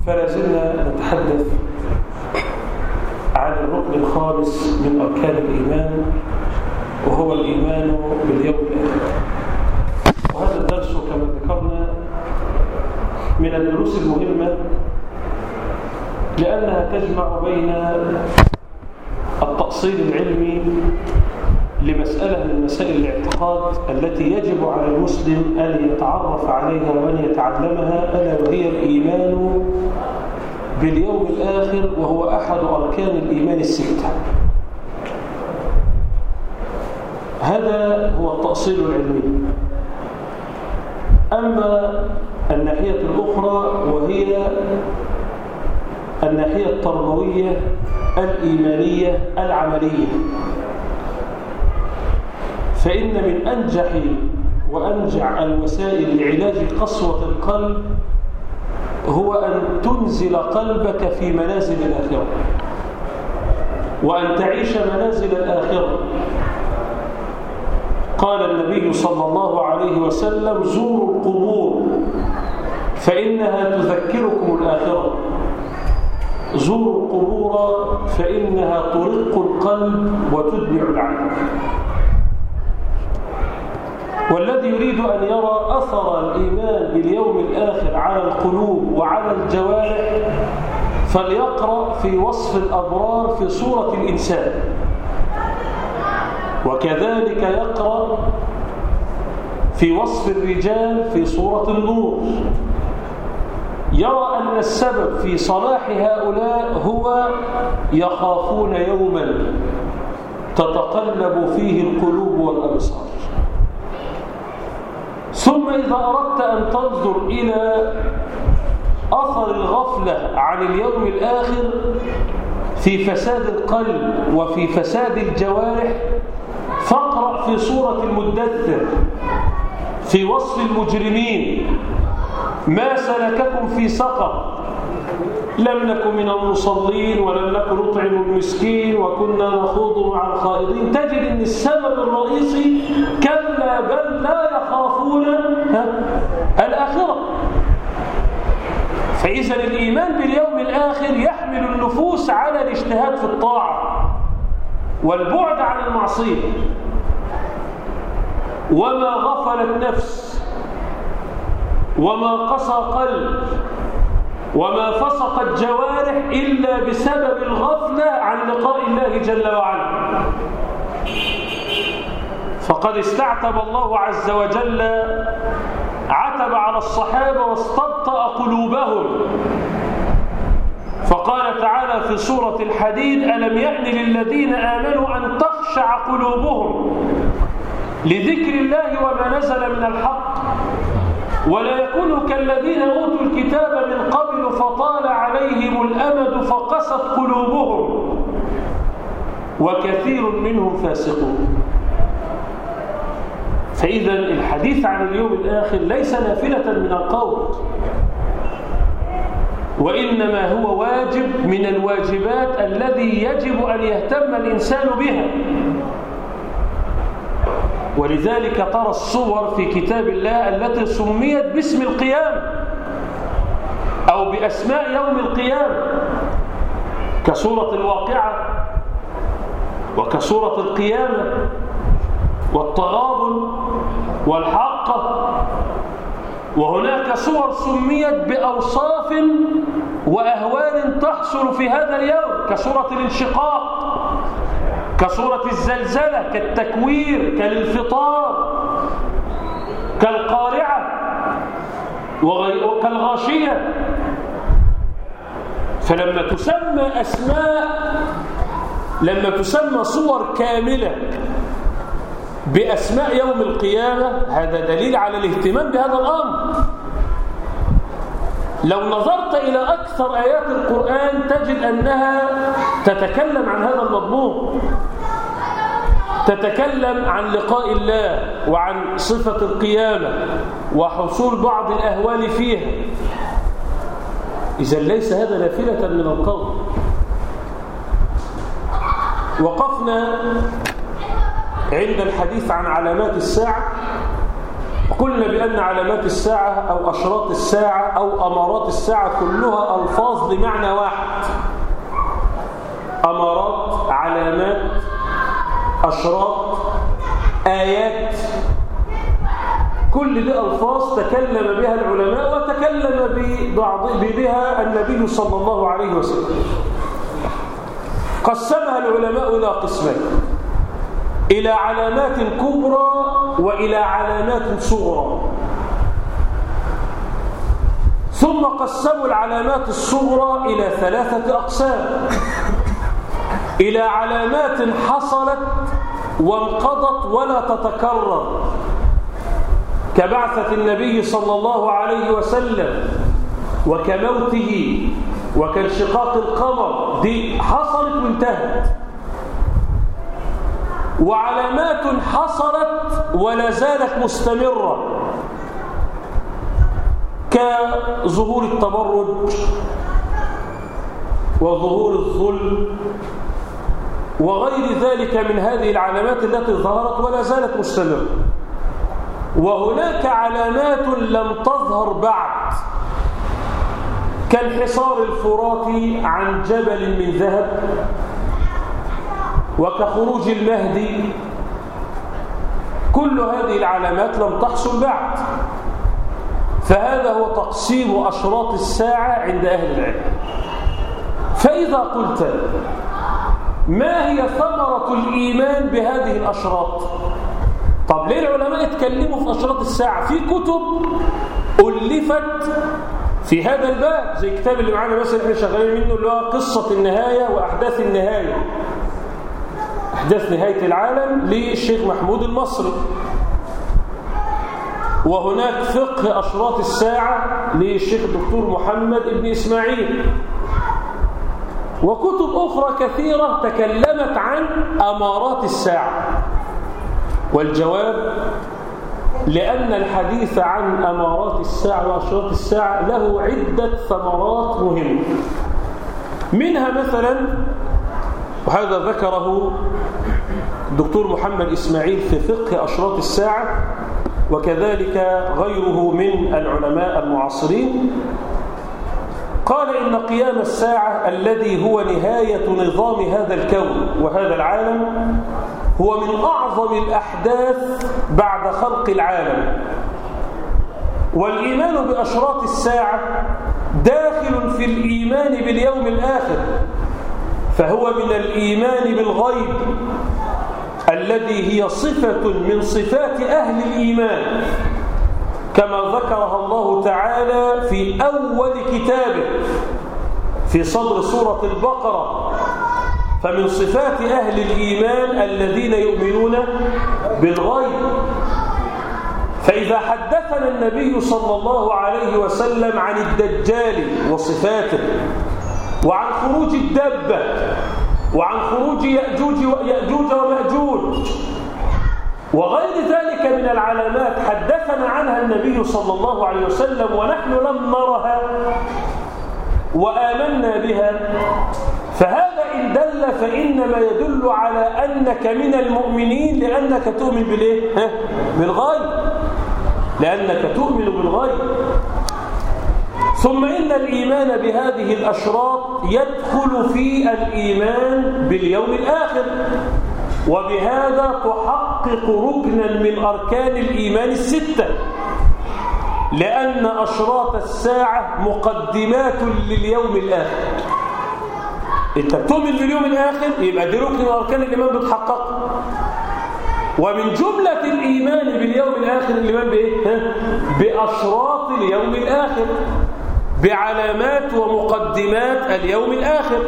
فلا زلنا نتحدث عن الركن الخامس من أركان الإيمان وهو الإيمان باليوم الآخر وهذا الدرس كما ذكرنا من الدروس المهمة لأنها تجمع بين التأصيل العلمي لمسألة من مسائل الاعتقاد التي يجب على المسلم أن يتعرف عليها وأن يتعلمها ألا وهي الإيمان باليوم الآخر وهو أحد أركان الإيمان الستة هذا هو التأصيل العلمي أما الناحية الأخرى وهي الناحية التربوية الإيمانية العملية فإن من أنجح وأنجع الوسائل لعلاج قسوة القلب هو أن تنزل قلبك في منازل الآخرة وأن تعيش منازل الآخرة قال النبي صلى الله عليه وسلم زوروا القبور فإنها تذكركم الآخرة زوروا القبور فإنها ترق القلب وتدمع العين والذي يريد أن يرى أثر الإيمان باليوم الآخر على القلوب وعلى الجوارح فليقرأ في وصف الأبرار في سورة الإنسان وكذلك يقرأ في وصف الرجال في سورة النور يرى أن السبب في صلاح هؤلاء هو يخافون يوما تتقلب فيه القلوب والأبصار ثم إذا أردت أن تنظر إلى أثر الغفلة عن اليوم الآخر في فساد القلب وفي فساد الجوارح فاقرأ في سورة المدثر في وصف المجرمين ما سلككم في سقر لم نكن من المصلين ولم نكن نطعم المسكين وكنا نخوض مع الخائضين تجد ان السبب الرئيسي كلا بل لا يخافون الآخرة فإذا الإيمان باليوم الآخر يحمل النفوس على الاجتهاد في الطاعة والبعد عن المعصية وما غفلت نفس وما قسى قلب وما فسقت جوارح إلا بسبب الغفلة عن لقاء الله جل وعلا فقد استعتب الله عز وجل عتب على الصحابة واستبطأ قلوبهم فقال تعالى في سورة الحديد ألم يأن للذين آمنوا أن تخشع قلوبهم لذكر الله وما نزل من الحق ولا يكونوا كالذين أوتوا الكتاب من قبل فطال عليهم الأمد فقست قلوبهم وكثير منهم فاسقون فإذا الحديث عن اليوم الآخر ليس نافلة من القول وإنما هو واجب من الواجبات الذي يجب أن يهتم الإنسان بها ولذلك ترى الصور في كتاب الله التي سميت باسم القيامة أو بأسماء يوم القيامة كسورة الواقعة وكسورة القيامة والتغابن والحقة وهناك صور سميت بأوصاف وأهوال تحصل في هذا اليوم كسورة الانشقاق كصورة الزلزلة كالتكوير كالانفطار كالقارعة وكالغاشية فلما تسمى أسماء لما تسمى صور كاملة بأسماء يوم القيامة هذا دليل على الاهتمام بهذا الأمر لو نظرت إلى أكثر آيات القرآن تجد أنها تتكلم عن هذا المضمون تتكلم عن لقاء الله وعن صفة القيامة وحصول بعض الأهوال فيها إذا ليس هذا نافلة من القول وقفنا عند الحديث عن علامات الساعة قلنا بأن علامات الساعة أو أشراط الساعة أو أمارات الساعة كلها ألفاظ لمعنى واحد أمارات علامات أشراط آيات كل دي ألفاظ تكلم بها العلماء وتكلم ببعض بها النبي صلى الله عليه وسلم قسمها العلماء إلى قسمين إلى علامات كبرى وإلى علامات صغرى ثم قسموا العلامات الصغرى إلى ثلاثة أقسام إلى علامات حصلت وانقضت ولا تتكرر كبعثة النبي صلى الله عليه وسلم وكموته وكانشقاق القمر دي حصلت وانتهت وعلامات حصلت ولا زالت مستمرة كظهور التبرج وظهور الظلم وغير ذلك من هذه العلامات التي ظهرت ولا زالت مستمرة وهناك علامات لم تظهر بعد كالحصار الفراتي عن جبل من ذهب وكخروج المهدي كل هذه العلامات لم تحصل بعد فهذا هو تقسيم أشراط الساعة عند أهل العلم فإذا قلت ما هي ثمرة الإيمان بهذه الأشراط طب ليه العلماء اتكلموا في أشراط الساعة في كتب ألفت في هذا الباب زي الكتاب اللي معانا مثلا احنا شغالين منه اللي هو قصة النهاية وأحداث النهاية أحداث نهاية العالم للشيخ محمود المصري وهناك فقه أشراط الساعة للشيخ الدكتور محمد بن إسماعيل وكتب أخرى كثيرة تكلمت عن أمارات الساعة والجواب لأن الحديث عن أمارات الساعة وأشراط الساعة له عدة ثمرات مهمة منها مثلا وهذا ذكره الدكتور محمد إسماعيل في فقه أشراط الساعة وكذلك غيره من العلماء المعاصرين قال إن قيام الساعة الذي هو نهاية نظام هذا الكون وهذا العالم هو من أعظم الأحداث بعد خلق العالم والإيمان بأشراط الساعة داخل في الإيمان باليوم الآخر فهو من الإيمان بالغيب الذي هي صفة من صفات أهل الإيمان كما ذكرها الله تعالى في أول كتابه في صدر سورة البقرة فمن صفات أهل الإيمان الذين يؤمنون بالغيب فإذا حدثنا النبي صلى الله عليه وسلم عن الدجال وصفاته وعن خروج الدبة وعن خروج يأجوج ويأجوج ومأجوج وغير ذلك من العلامات حدثنا عنها النبي صلى الله عليه وسلم ونحن لم نرها وآمنا بها فهذا إن دل فإنما يدل على أنك من المؤمنين لأنك تؤمن بالإيه؟ ها؟ بالغيب لأنك تؤمن بالغيب ثم إن الإيمان بهذه الأشراط يدخل في الإيمان باليوم الآخر وبهذا تحقق ركنا من أركان الإيمان الستة لأن أشراط الساعة مقدمات لليوم الآخر انت بتؤمن باليوم الآخر يبقى دي ركن من أركان الإيمان بتحقق ومن جملة الإيمان باليوم الآخر الإيمان بإيه؟ بأشراط اليوم الآخر بعلامات ومقدمات اليوم الآخر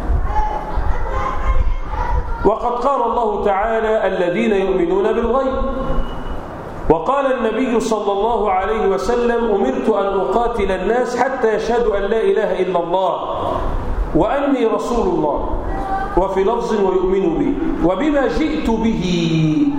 وقد قال الله تعالى الذين يؤمنون بالغيب وقال النبي صلى الله عليه وسلم أمرت أن أقاتل الناس حتى يشهدوا أن لا إله إلا الله وأني رسول الله وفي لفظ ويؤمن بي وبما جئت به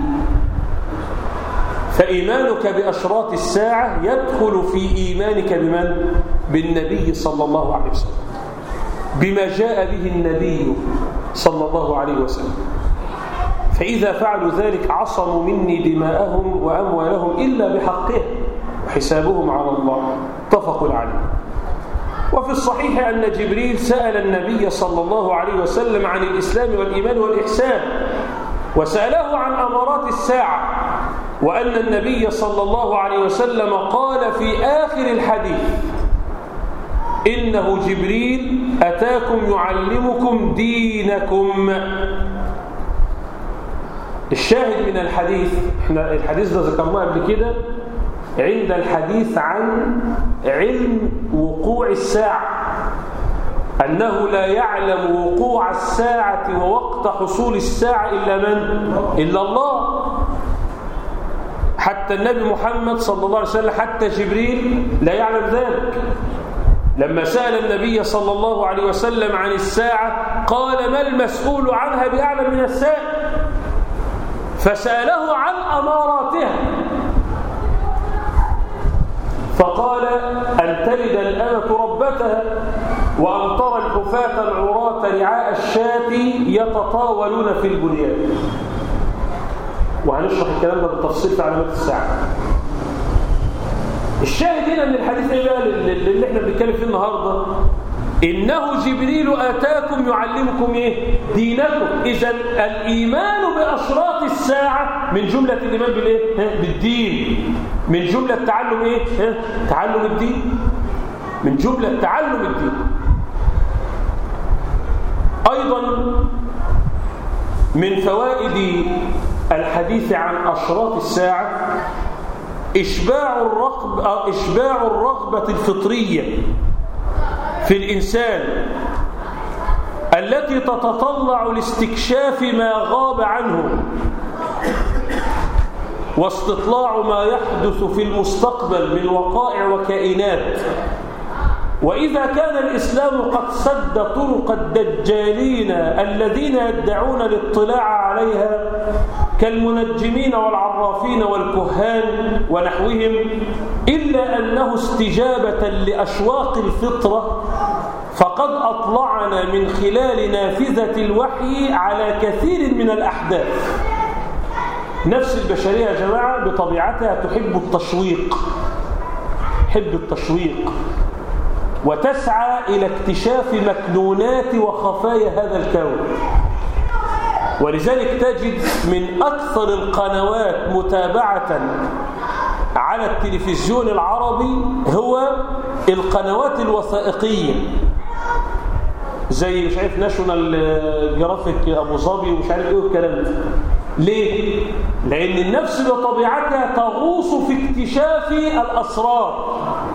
فإيمانك بأشراط الساعة يدخل في إيمانك بمن؟ بالنبي صلى الله عليه وسلم بما جاء به النبي صلى الله عليه وسلم فإذا فعلوا ذلك عصموا مني دماءهم وأموالهم إلا بحقها وحسابهم على الله اتفقوا عليه وفي الصحيح أن جبريل سأل النبي صلى الله عليه وسلم عن الإسلام والإيمان والإحسان وسأله عن أمارات الساعة وأن النبي صلى الله عليه وسلم قال في آخر الحديث إنه جبريل أتاكم يعلمكم دينكم الشاهد من الحديث احنا الحديث ده ذكرناه قبل كده عند الحديث عن علم وقوع الساعة أنه لا يعلم وقوع الساعة ووقت حصول الساعة إلا من؟ إلا الله حتى النبي محمد صلى الله عليه وسلم حتى جبريل لا يعلم ذلك لما سأل النبي صلى الله عليه وسلم عن الساعة قال ما المسؤول عنها بأعلم من السائل فسأله عن أماراتها فقال أن تلد الأمة ربتها وأن ترى الحفاة العراة رعاء الشاة يتطاولون في البنيان وهنشرح الكلام ده بالتفصيل في علامات الساعة الشاهد هنا من الحديث ايه بقى اللي احنا بنتكلم فيه النهارده إنه جبريل آتاكم يعلمكم إيه؟ دينكم إذا الإيمان بأشراط الساعة من جملة الإيمان بالإيه؟ بالدين من جملة تعلم إيه؟ تعلم الدين من جملة تعلم الدين أيضا من فوائد الحديث عن أشراط الساعة إشباع الرغبة, إشباع الرغبة الفطرية في الإنسان التي تتطلع لاستكشاف ما غاب عنه واستطلاع ما يحدث في المستقبل من وقائع وكائنات وإذا كان الإسلام قد سد طرق الدجالين الذين يدعون الاطلاع عليها كالمنجمين والعرافين والكهان ونحوهم إلا أنه استجابة لأشواق الفطرة فقد أطلعنا من خلال نافذة الوحي على كثير من الأحداث نفس البشرية يا جماعة بطبيعتها تحب التشويق تحب التشويق وتسعى إلى اكتشاف مكنونات وخفايا هذا الكون ولذلك تجد من أكثر القنوات متابعة على التلفزيون العربي هو القنوات الوثائقية زي مش عارف ناشونال جرافيك أبو ظبي ومش عارف إيه والكلام ده ليه؟ لأن النفس بطبيعتها تغوص في اكتشاف الأسرار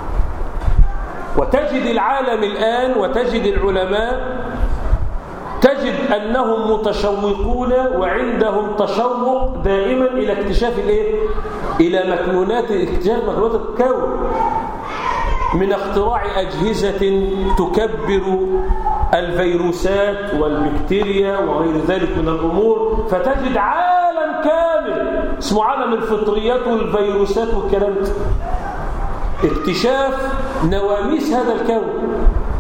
وتجد العالم الآن وتجد العلماء تجد أنهم متشوقون وعندهم تشوق دائما إلى اكتشاف الإيه؟ إلى مكنونات اكتشاف مكنونات الكون من اختراع أجهزة تكبر الفيروسات والبكتيريا وغير ذلك من الأمور فتجد عالم كامل اسمه عالم الفطريات والفيروسات والكلام ده اكتشاف نواميس هذا الكون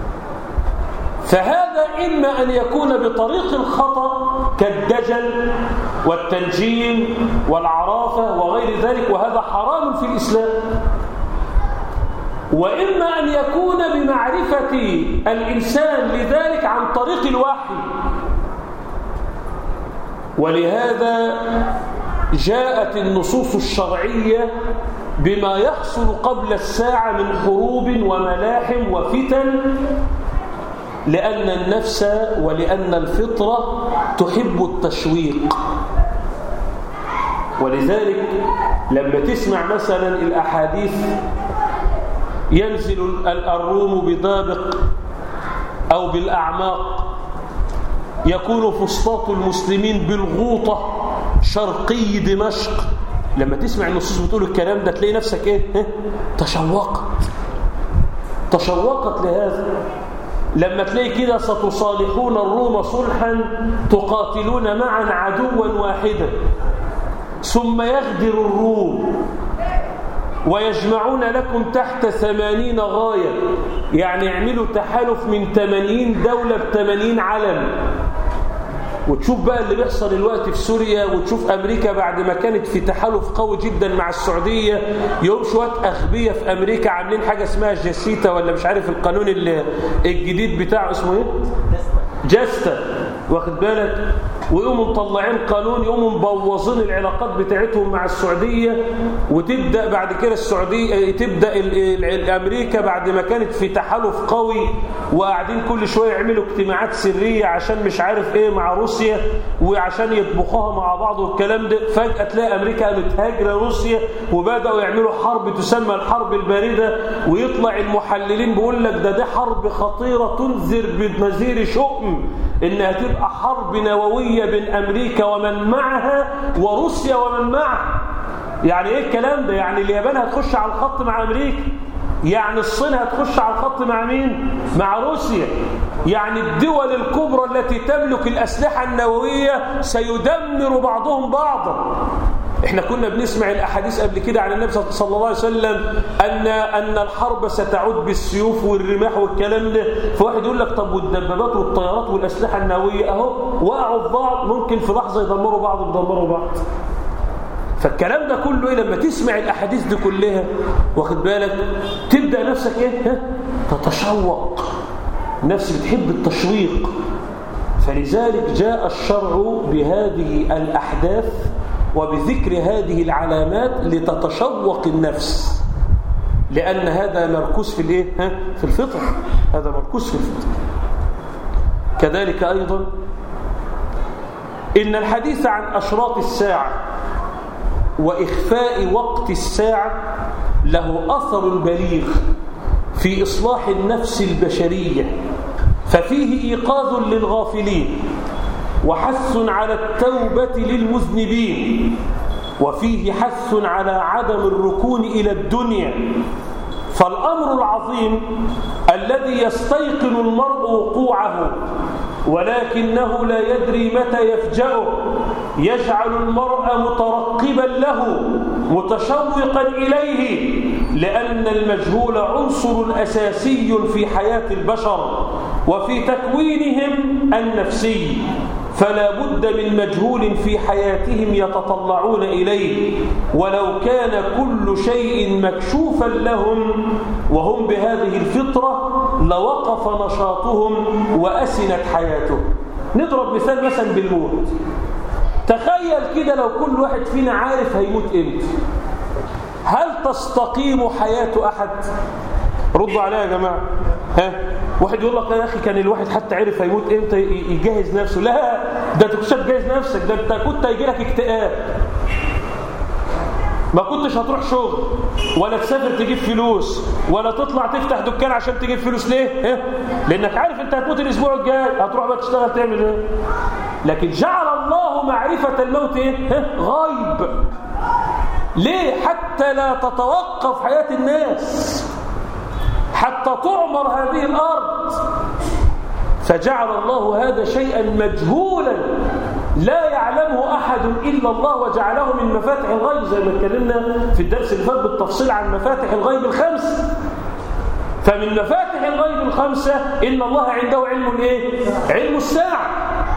فهذا إما أن يكون بطريق الخطأ كالدجل والتنجيم والعرافة وغير ذلك وهذا حرام في الإسلام وإما أن يكون بمعرفة الإنسان لذلك عن طريق الوحي ولهذا جاءت النصوص الشرعية بما يحصل قبل الساعة من حروب وملاحم وفتن لأن النفس ولأن الفطرة تحب التشويق ولذلك لما تسمع مثلا الأحاديث ينزل الروم بدابق أو بالأعماق يكون فسطاط المسلمين بالغوطة شرقي دمشق لما تسمع النصوص بتقول الكلام ده تلاقي نفسك ايه تشوقت تشوقت لهذا لما تلاقي كده ستصالحون الروم صلحا تقاتلون معا عدوا واحدا ثم يغدر الروم ويجمعون لكم تحت ثمانين غاية يعني يعملوا تحالف من ثمانين دولة بثمانين علم وتشوف بقى اللي بيحصل دلوقتي في سوريا وتشوف أمريكا بعد ما كانت في تحالف قوي جدا مع السعودية يوم شوية أغبية في أمريكا عاملين حاجة اسمها جاسيتا ولا مش عارف القانون الجديد بتاعه اسمه ايه جاستا واخد بالك ويقوموا مطلعين قانون يقوموا مبوظين العلاقات بتاعتهم مع السعودية وتبدأ بعد كده السعودية تبدأ الأمريكا بعد ما كانت في تحالف قوي وقاعدين كل شوية يعملوا اجتماعات سرية عشان مش عارف ايه مع روسيا وعشان يطبخوها مع بعض والكلام ده فجأة تلاقي أمريكا قامت هاجرة روسيا وبدأوا يعملوا حرب تسمى الحرب الباردة ويطلع المحللين بيقول لك ده دي حرب خطيرة تنذر بمزير شؤم إنها تبقى حرب نووية بين أمريكا ومن معها وروسيا ومن معها يعني إيه الكلام ده؟ يعني اليابان هتخش على الخط مع أمريكا يعني الصين هتخش على الخط مع مين؟ مع روسيا يعني الدول الكبرى التي تملك الأسلحة النووية سيدمر بعضهم بعضا احنا كنا بنسمع الاحاديث قبل كده عن النبي صلى الله عليه وسلم ان ان الحرب ستعود بالسيوف والرماح والكلام ده فواحد يقول لك طب والدبابات والطيارات والاسلحه النوويه اهو وقعوا في بعض ممكن في لحظه يدمروا بعض يدمروا بعض فالكلام ده كله ايه لما تسمع الاحاديث دي كلها واخد بالك تبدا نفسك ايه ها؟ تتشوق نفسك بتحب التشويق فلذلك جاء الشرع بهذه الاحداث وبذكر هذه العلامات لتتشوق النفس لأن هذا مركوز في الايه ها في الفطر هذا مركوز في الفطر كذلك أيضا إن الحديث عن أشراط الساعة وإخفاء وقت الساعة له أثر بليغ في إصلاح النفس البشرية ففيه إيقاظ للغافلين وحث على التوبة للمذنبين وفيه حث على عدم الركون إلى الدنيا فالأمر العظيم الذي يستيقن المرء وقوعه ولكنه لا يدري متى يفجأه يجعل المرء مترقبا له متشوقا إليه لأن المجهول عنصر أساسي في حياة البشر وفي تكوينهم النفسي فلا بد من مجهول في حياتهم يتطلعون إليه ولو كان كل شيء مكشوفا لهم وهم بهذه الفطرة لوقف نشاطهم وأسنت حياتهم نضرب مثال مثلا بالموت تخيل كده لو كل واحد فينا عارف هيموت امتى هل تستقيم حياة أحد ردوا عليها يا جماعة ها واحد يقول لك يا أخي كان الواحد حتى عرف هيموت امتى يجهز نفسه لا ده انت كنتش هتجهز نفسك ده انت كنت هيجي لك اكتئاب ما كنتش هتروح شغل ولا تسافر تجيب فلوس ولا تطلع تفتح دكان عشان تجيب فلوس ليه ها؟ لانك عارف انت هتموت الاسبوع الجاي هتروح بقى تشتغل تعمل ايه لكن جعل الله معرفة الموت ايه ها؟ غيب ليه حتى لا تتوقف حياة الناس حتى تعمر هذه الأرض فجعل الله هذا شيئا مجهولا لا يعلمه أحد إلا الله وجعله من مفاتح الغيب زي ما اتكلمنا في الدرس اللي فات بالتفصيل عن مفاتح الغيب الخمس فمن مفاتح الغيب الخمسة إن الله عنده علم الإيه؟ علم الساعة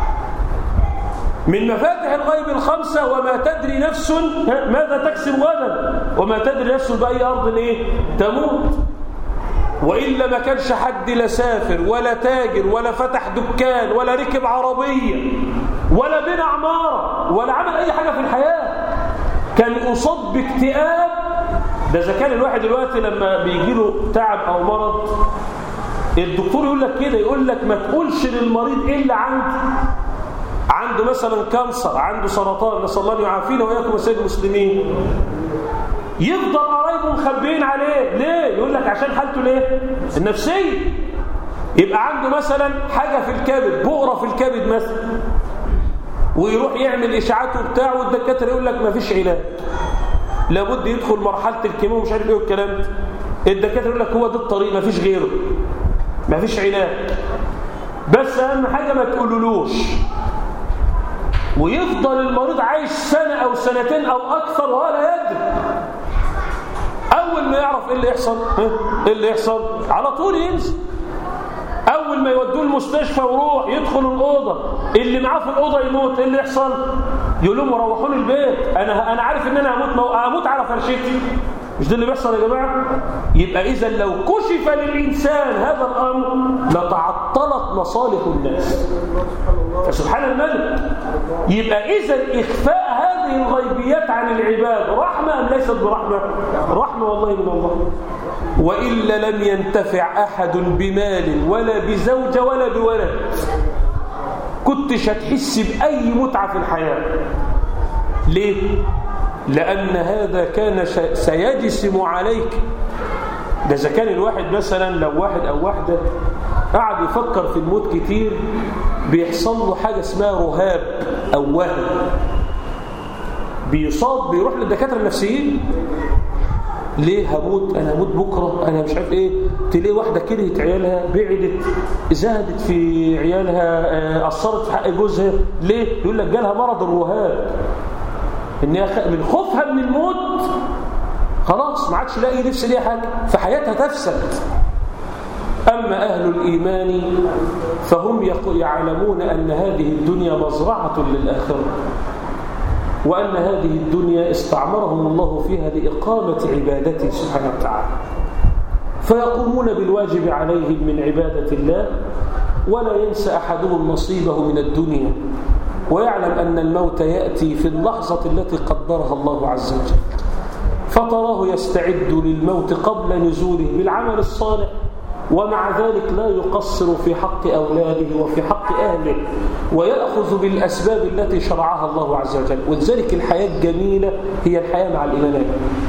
من مفاتح الغيب الخمسة وما تدري نفس ماذا تكسب غدا وما تدري نفس بأي أرض إيه؟ تموت وإلا ما كانش حد لا سافر ولا تاجر ولا فتح دكان ولا ركب عربية ولا بنى عمارة ولا عمل أي حاجة في الحياة كان أصاب باكتئاب ده إذا كان الواحد دلوقتي لما بيجي له تعب أو مرض الدكتور يقول لك كده يقول لك ما تقولش للمريض إلا عنده عنده مثلا كانسر عنده سرطان نسأل الله أن يعافينا وإياكم وسائر المسلمين يفضل قرايبه مخبيين عليه ليه يقول لك عشان حالته ليه النفسيه يبقى عنده مثلا حاجه في الكبد بؤره في الكبد مثلا ويروح يعمل اشاعات وبتاع والدكاتره يقول لك ما فيش علاج لابد يدخل مرحله الكيمو مش عارف ايه والكلام ده الدكاتره يقول لك هو ده الطريق ما فيش غيره ما فيش علاج بس اهم حاجه ما تقولولوش ويفضل المريض عايش سنه او سنتين او اكثر وهو لا يدري اول ما يعرف ايه اللي يحصل ايه اللي يحصل على طول ينزل اول ما يودوه المستشفى ويروح يدخل الاوضه اللي معاه في الاوضه يموت ايه اللي يحصل يقول لهم روحوني البيت انا انا عارف ان انا هموت مو... هموت على فرشتي مش ده اللي بيحصل يا جماعه يبقى اذا لو كشف للانسان هذا الامر لتعطلت مصالح الناس فسبحان الملك يبقى اذا اخفاء هذه الغيبيات عن العباد رحمه ام ليست برحمه رحمه والله من الله والا لم ينتفع احد بمال ولا بزوجه ولا بولد كنتش هتحس باي متعه في الحياه ليه لأن هذا كان سيجسم عليك ده إذا كان الواحد مثلا لو واحد أو واحدة قعد يفكر في الموت كتير بيحصل له حاجة اسمها رهاب أو وهم بيصاب بيروح للدكاترة النفسيين ليه هموت انا هموت بكره انا مش عارف ايه تلاقي واحده كرهت عيالها بعدت زهدت في عيالها اثرت في حق جوزها ليه يقول لك جالها مرض الرهاب ان من خوفها من الموت خلاص ما عادش لاقي نفس ليها حاجه فحياتها تفسد اما اهل الايمان فهم يعلمون ان هذه الدنيا مزرعه للاخره وان هذه الدنيا استعمرهم الله فيها لاقامه عبادته سبحانه وتعالى فيقومون بالواجب عليهم من عباده الله ولا ينسى احدهم نصيبه من الدنيا ويعلم أن الموت يأتي في اللحظة التي قدرها الله عز وجل فتراه يستعد للموت قبل نزوله بالعمل الصالح ومع ذلك لا يقصر في حق أولاده وفي حق أهله ويأخذ بالأسباب التي شرعها الله عز وجل ولذلك الحياة الجميلة هي الحياة مع الإيمان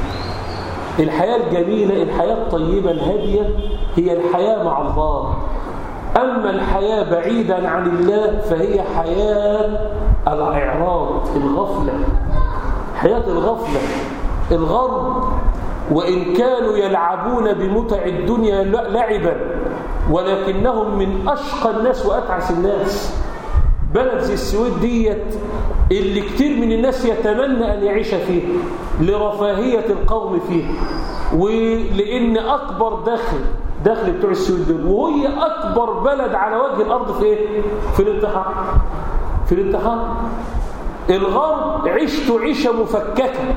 الحياة الجميلة الحياة الطيبة الهادية هي الحياة مع الله أما الحياة بعيدا عن الله فهي حياة الإعراض الغفلة حياة الغفلة الغرب وإن كانوا يلعبون بمتع الدنيا لعبا ولكنهم من أشقى الناس وأتعس الناس بلد زي السويد ديت اللي كتير من الناس يتمنى أن يعيش فيه لرفاهية القوم فيه ولأن أكبر دخل دخل بتوع السويد دول وهي أكبر بلد على وجه الأرض في إيه؟ في الانتحار في الانتحار الغرب عيشته عيشة مفككة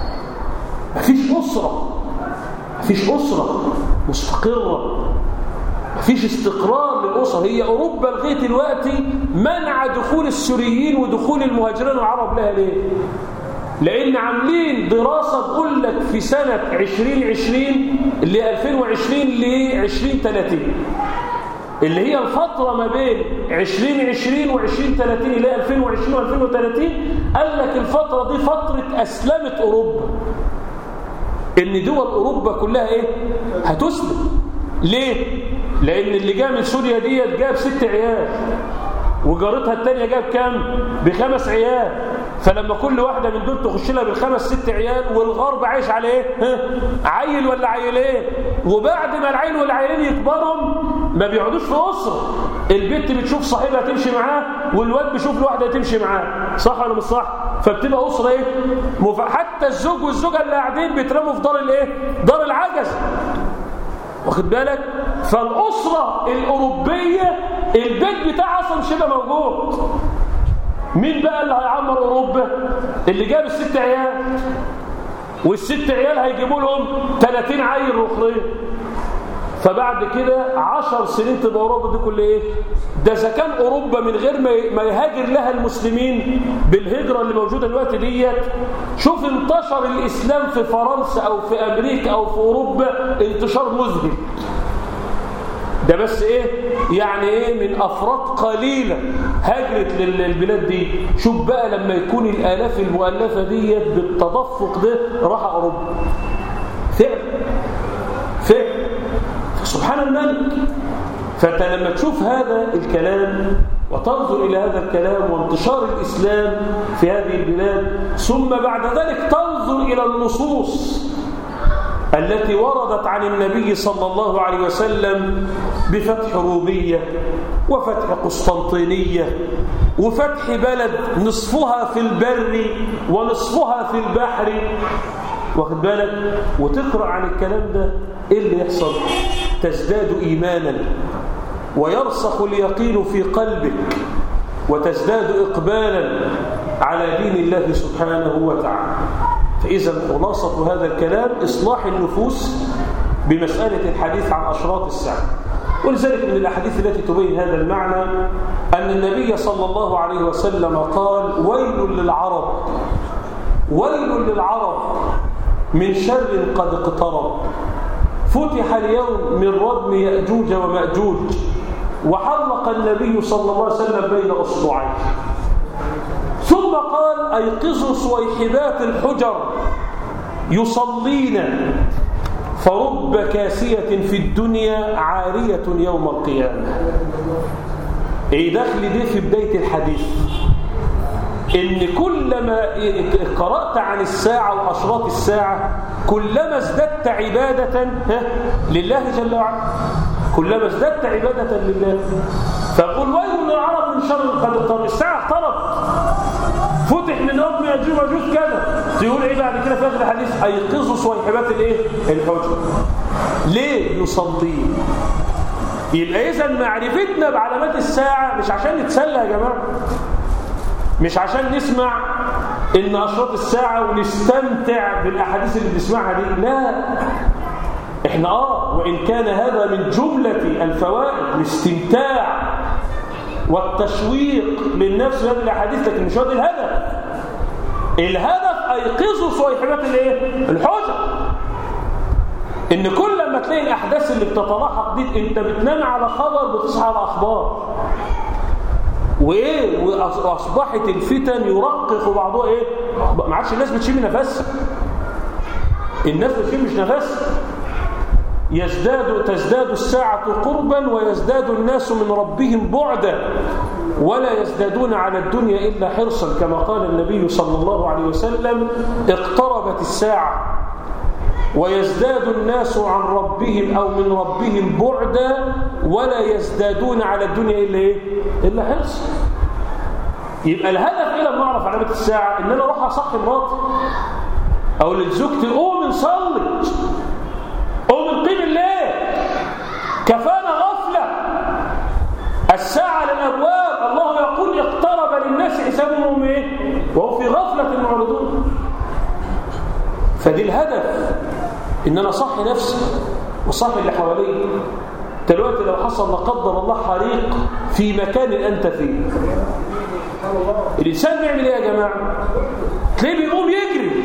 مفيش أسرة مفيش أسرة مستقرة مفيش استقرار للأسر هي أوروبا لغاية دلوقتي منع دخول السوريين ودخول المهاجرين العرب لها ليه؟ لأن عاملين دراسة بقول لك في سنة 2020 ل 2020 ل 2030 اللي هي الفترة ما بين 2020 و 2030 اللي هي 2020 و 2030 قال لك الفترة دي فترة أسلمت أوروبا إن دول أوروبا كلها إيه؟ هتسلم ليه؟ لأن اللي جاء من سوريا ديت جاب ست عيال وجارتها الثانيه جاب كام بخمس عيال فلما كل واحده من دول تخش لها بالخمس ست عيال والغرب عايش على ايه عيل ولا عيلين وبعد ما العيل والعيلين يكبروا ما بيقعدوش في اسره البنت بتشوف صاحبها تمشي معاه والواد بيشوف الواحده تمشي معاه صح ولا مش صح فبتبقى اسره ايه مف... حتى الزوج والزوجه اللي قاعدين بيترموا في دار الايه دار العجز واخد بالك فالاسره الاوروبيه البيت بتاعها اصلا مش هيبقى موجود مين بقى اللي هيعمر اوروبا اللي جاب الست عيال والست عيال هيجيبوا لهم 30 عيل اخرين فبعد كده 10 سنين تبقى اوروبا دي كلها ايه ده اذا كان اوروبا من غير ما يهاجر لها المسلمين بالهجره اللي موجوده دلوقتي ديت شوف انتشر الاسلام في فرنسا او في امريكا او في اوروبا انتشار مذهل ده بس ايه يعني ايه من افراد قليله هاجرت للبلاد دي شوف بقى لما يكون الالاف المؤلفه ديت بالتدفق ده راح اوروبا فعل فعل سبحان الملك فانت لما تشوف هذا الكلام وتنظر إلى هذا الكلام وانتشار الإسلام في هذه البلاد ثم بعد ذلك تنظر إلى النصوص التي وردت عن النبي صلى الله عليه وسلم بفتح رومية وفتح قسطنطينية وفتح بلد نصفها في البر ونصفها في البحر واخد بالك وتقرأ عن الكلام ده ايه اللي يحصل تزداد إيمانا ويرسخ اليقين في قلبك وتزداد إقبالا على دين الله سبحانه وتعالى فإذا خلاصة هذا الكلام إصلاح النفوس بمسألة الحديث عن أشراط الساعة ولذلك من الأحاديث التي تبين هذا المعنى أن النبي صلى الله عليه وسلم قال ويل للعرب ويل للعرب من شر قد اقترب فتح اليوم من ردم يأجوج ومأجوج وحلق النبي صلى الله عليه وسلم بين أصبعيه ثم قال أيقظوا صويحبات الحجر يصلين فرب كاسية في الدنيا عارية يوم القيامة ايه دخل دي في بداية الحديث ان كلما قرأت عن الساعة وأشراط الساعة كلما ازددت عبادة لله جل وعلا كلما ازددت عبادة لله فقل ويل للعرب من شر قد اقترب الساعة اقتربت فتح من أرض يأجوج ومأجوج كذا تقول ايه بعد كده في اخر الحديث ايقظوا صويحبات الايه الحجر ليه يصلين يبقى اذا معرفتنا بعلامات الساعه مش عشان نتسلى يا جماعه مش عشان نسمع ان اشراط الساعه ونستمتع بالاحاديث اللي بنسمعها دي لا احنا اه وان كان هذا من جمله الفوائد الاستمتاع والتشويق للنفس بهذه الاحاديث لكن مش هذا الهدف الهدف ايقظوا صيحبات الايه الحجر ان كل ما تلاقي الاحداث اللي بتتلاحق دي انت بتنام على خبر بتصحى على اخبار وايه واصبحت الفتن يرقق بعضها ايه ما عادش الناس بتشم نفسها الناس بتشمش نفسها يزداد تزداد الساعة قربا ويزداد الناس من ربهم بعدا ولا يزدادون على الدنيا إلا حرصا كما قال النبي صلى الله عليه وسلم اقتربت الساعة ويزداد الناس عن ربهم أو من ربهم بعدا ولا يزدادون على الدنيا إلا إيه؟ إلا حرصا يبقى الهدف إيه لما أعرف علامة الساعة إن أنا أروح أصحي مراتي أو لزوجتي قوم نصلي قوم نقيم الليل كفانا غفلة الساعة للأبواب الله يقول اقترب للناس حسابهم إيه وهو في غفلة معرضون فدي الهدف إن أنا صحي نفسي وصحي اللي حواليك دلوقتي لو حصل لا قدر الله حريق في مكان أنت فيه الإنسان بيعمل إيه يا جماعة تلاقيه بيقوم يجري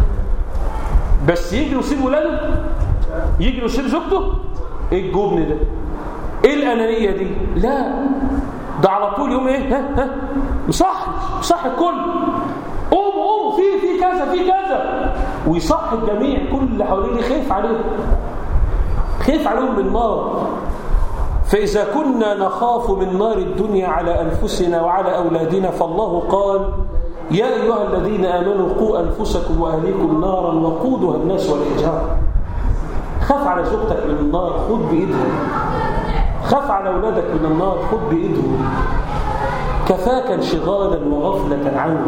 بس يجري ويسيب ولاده يجري ويسيب زوجته ايه الجبن ده ايه الانانيه دي لا ده على طول يوم ايه ها ها مصحي مصحي الكل قوم قوم في في كذا في كذا ويصحي الجميع كل اللي حواليه خايف عليهم خايف عليهم من النار فإذا كنا نخاف من نار الدنيا على أنفسنا وعلى أولادنا فالله قال يا أيها الذين آمنوا قوا أنفسكم وأهليكم نارا وقودها الناس والحجارة خاف على زوجتك من النار خد بإيدها خاف على أولادك من النار خد بإيدهم كفاك انشغالا وغفلة عنه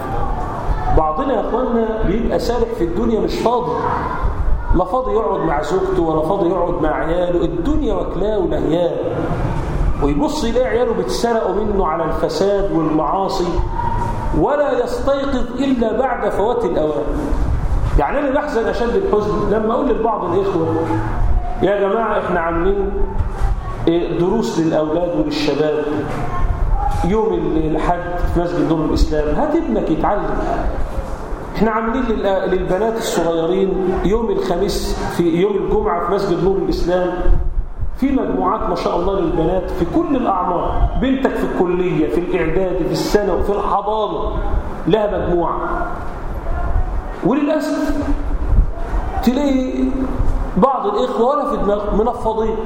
بعضنا يا أخوانا بيبقى سارح في الدنيا مش فاضي لا فاضي يقعد مع زوجته ولا فاضي يقعد مع عياله الدنيا واكلاه ولهياه ويبص يلاقي عياله بيتسرقوا منه على الفساد والمعاصي ولا يستيقظ إلا بعد فوات الأوان يعني أنا بحزن أشد الحزن لما أقول لبعض الإخوة يا جماعة إحنا عاملين دروس للأولاد وللشباب يوم الحد في مسجد نور الإسلام هات ابنك يتعلم احنا عاملين للبنات الصغيرين يوم الخميس في يوم الجمعة في مسجد نور الإسلام في مجموعات ما شاء الله للبنات في كل الأعمار بنتك في الكلية في الإعداد في السنة في الحضانة لها مجموعة وللأسف تلاقي بعض الإخوة ولا في دماغ منفضين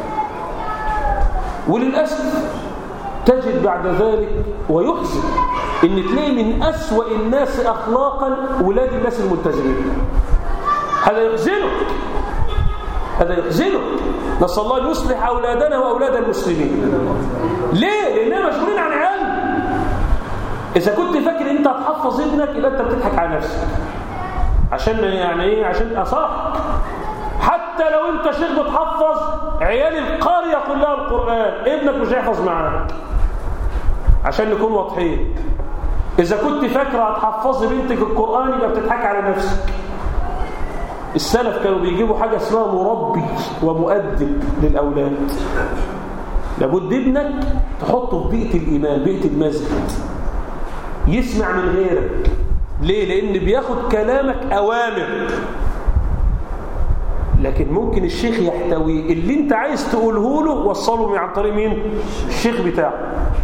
وللأسف تجد بعد ذلك ويحزن ان تلاقي من أسوأ الناس أخلاقا ولاد الناس الملتزمين هذا يحزنك هذا يحزنك نسأل الله أن يصلح أولادنا وأولاد المسلمين ليه؟ لأننا مشغولين عن علم إذا كنت فاكر أنت هتحفظ ابنك يبقى أنت بتضحك على نفسك عشان يعني إيه؟ عشان أصح حتى حتى لو انت شيخ بتحفظ عيال القرية كلها القرآن ابنك مش هيحفظ معاك عشان نكون واضحين إذا كنت فاكرة هتحفظي بنتك القرآن يبقى بتضحك على نفسك السلف كانوا بيجيبوا حاجة اسمها مربي ومؤدب للأولاد لابد ابنك تحطه في بيئة الإيمان بيئة المسجد يسمع من غيرك ليه؟ لأن بياخد كلامك أوامر لكن ممكن الشيخ يحتوي اللي انت عايز تقوله له وصله من عن طريق مين؟ الشيخ بتاعه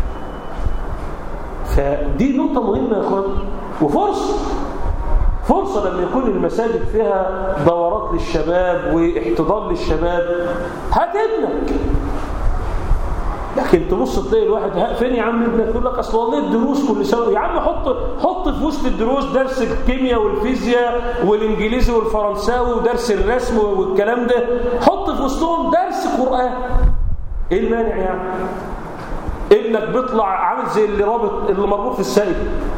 فدي نقطة مهمة يا اخوان وفرصة فرصة لما يكون المساجد فيها دورات للشباب واحتضان للشباب هات ابنك لكن تبص تلاقي الواحد فين يا عم ابنك يقول لك اصل والله الدروس كل سنه يا عم حط حط في وسط الدروس درس الكيمياء والفيزياء والانجليزي والفرنساوي ودرس الرسم والكلام ده حط في وسطهم درس قران ايه المانع يعني ابنك بيطلع عامل زي اللي رابط اللي مربوط في السيد